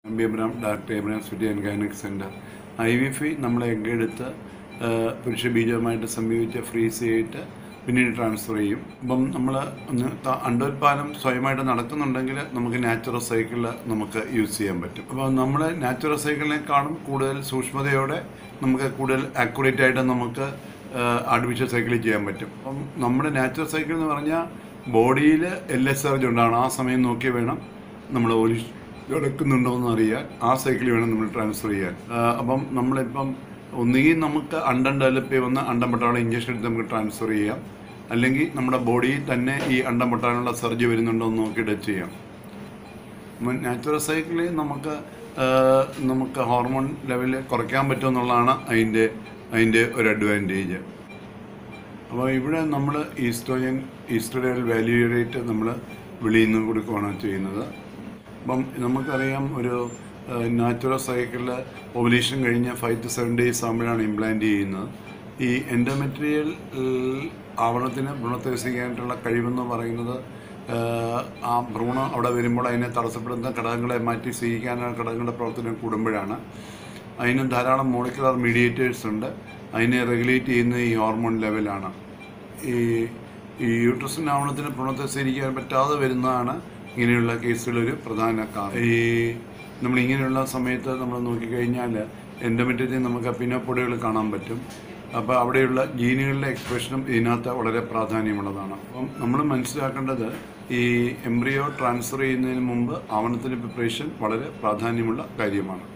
M B Abram director Abram സ്വിറ്റി and gynaec centre I V F നമ്മളെ egg എടുത്ത് ആ, പുരുഷ ബീജവുമായിട്ട് സംയോജിച്ച് ഫ്രീസ് ചെയ്തിട്ട് പിന്നീട് ട്രാൻസ്ഫർ ചെയ്യും അപ്പം നമ്മൾ ഒന്ന് ത- അണ്ടോൽപാലം സ്വയമായിട്ട് നടക്കുന്നുണ്ടെങ്കിൽ നമുക്ക് നാച്ചുറൽ സൈക്കിളിൽ നമുക്ക് യൂസ് ചെയ്യാൻ പറ്റും അപ്പോൾ നമ്മൾ നാച്ചുറൽ സൈക്കിളിനേക്കാളും കൂടുതൽ സൂക്ഷ്മതയോടെ നമുക്ക് കൂടുതൽ ആക്യുറേറ്റ് ആയിട്ട് നമുക്ക് ആർട്ടിഫിഷ്യൽ സൈക്കിൾ ചെയ്യാൻ പറ്റും അപ്പം നമ്മുടെ നാച്ചുറൽ സൈക്കിൾ എന്ന് പറഞ്ഞാൽ ബോഡിയിൽ എൽ എസ് സർജ് ഉണ്ടാവണം ആ സമയം നോക്കി വേണം നമ്മൾ ഒലി കിടക്കുന്നുണ്ടോ എന്ന് അറിയാൻ ആ സൈക്കിൾ വേണം നമ്മൾ ട്രാൻസ്ഫർ ചെയ്യാൻ ആ, അപ്പം നമ്മളിപ്പം ഒന്നുകിൽ നമുക്ക് അണ്ടം ഡെവലപ്പ് ചെയ്യുന്ന അണ്ടം പൊട്ടാനുള്ള ഇഞ്ചക്ഷൻ എടുത്ത് നമുക്ക് ട്രാൻസ്ഫർ ചെയ്യാം അല്ലെങ്കിൽ നമ്മുടെ ബോഡിയിൽ തന്നെ ഈ അണ്ടം പൊട്ടാനുള്ള സർജറി വരുന്നുണ്ടോ എന്ന് നോക്കിയിട്ട് ചെയ്യാം നാച്ചുറൽ സൈക്കിളിൽ നമുക്ക് ആ, നമുക്ക് ഹോർമോൺ ലെവൽ കുറയ്ക്കാൻ പറ്റുമെന്നുള്ളതാണ് അതിൻ്റെ അതിൻ്റെ ഒരു അഡ്വാൻറ്റേജ് അപ്പോൾ ഇവിടെ നമ്മൾ ഈസ്ട്രോജൻ ഈസ്ട്രോജൻ വാല്യൂ റേറ്റ് നമ്മൾ വെളിയിൽ നിന്ന് കൊടുക്കുകയാണ് ചെയ്യുന്നത് അപ്പം നമുക്കറിയാം ഒരു നാച്ചുറൽ സൈക്കിളിൽ ഓവലേഷൻ കഴിഞ്ഞ് ഫൈവ് ടു സെവൻ ഡേയ്സ് ആകുമ്പോഴാണ് ഇംപ്ലാന്റ് ചെയ്യുന്നത് ഈ എൻഡോമെറ്റീരിയൽ ആവണത്തിന് ഭ്രൂണത്തെ കഴിവെന്ന് പറയുന്നത് ആ, ആ ഭ്രൂണം അവിടെ വരുമ്പോൾ അതിനെ തടസ്സപ്പെടുന്ന ഘടകങ്ങളെ മാറ്റി സ്വീകരിക്കാനുള്ള ഘടകങ്ങളുടെ പ്രവർത്തനം കൂടുമ്പോഴാണ് അതിന് ധാരാളം മോളിക്കുലർ മീഡിയേറ്റേഴ്സ് ഉണ്ട് അതിനെ റെഗുലേറ്റ് ചെയ്യുന്ന ഈ ഹോർമോൺ ലെവലാണ് ഈ ഈ യൂട്രസിൻ ആവണത്തിന് ഭ്രൂണത്തെ സ്വീകരിക്കാൻ പറ്റാതെ വരുന്നതാണ് ഇങ്ങനെയുള്ള കേസുകളൊരു പ്രധാന കാരണം ഈ നമ്മൾ ഇങ്ങനെയുള്ള സമയത്ത് നമ്മൾ നോക്കിക്കഴിഞ്ഞാൽ എൻഡോമെറ്റത്തിൽ നമുക്ക് പിന്നപ്പൊടികൾ കാണാൻ പറ്റും അപ്പോൾ അവിടെയുള്ള ജീനുകളുടെ എക്സ്പ്രഷനും ഇതിനകത്ത് വളരെ പ്രാധാന്യമുള്ളതാണ് അപ്പം നമ്മൾ മനസ്സിലാക്കേണ്ടത് ഈ എംബ്രിയോ ട്രാൻസ്ഫർ ചെയ്യുന്നതിന് മുമ്പ് ആവണത്തിൻ്റെ പ്രിപ്പറേഷൻ വളരെ പ്രാധാന്യമുള്ള കാര്യമാണ്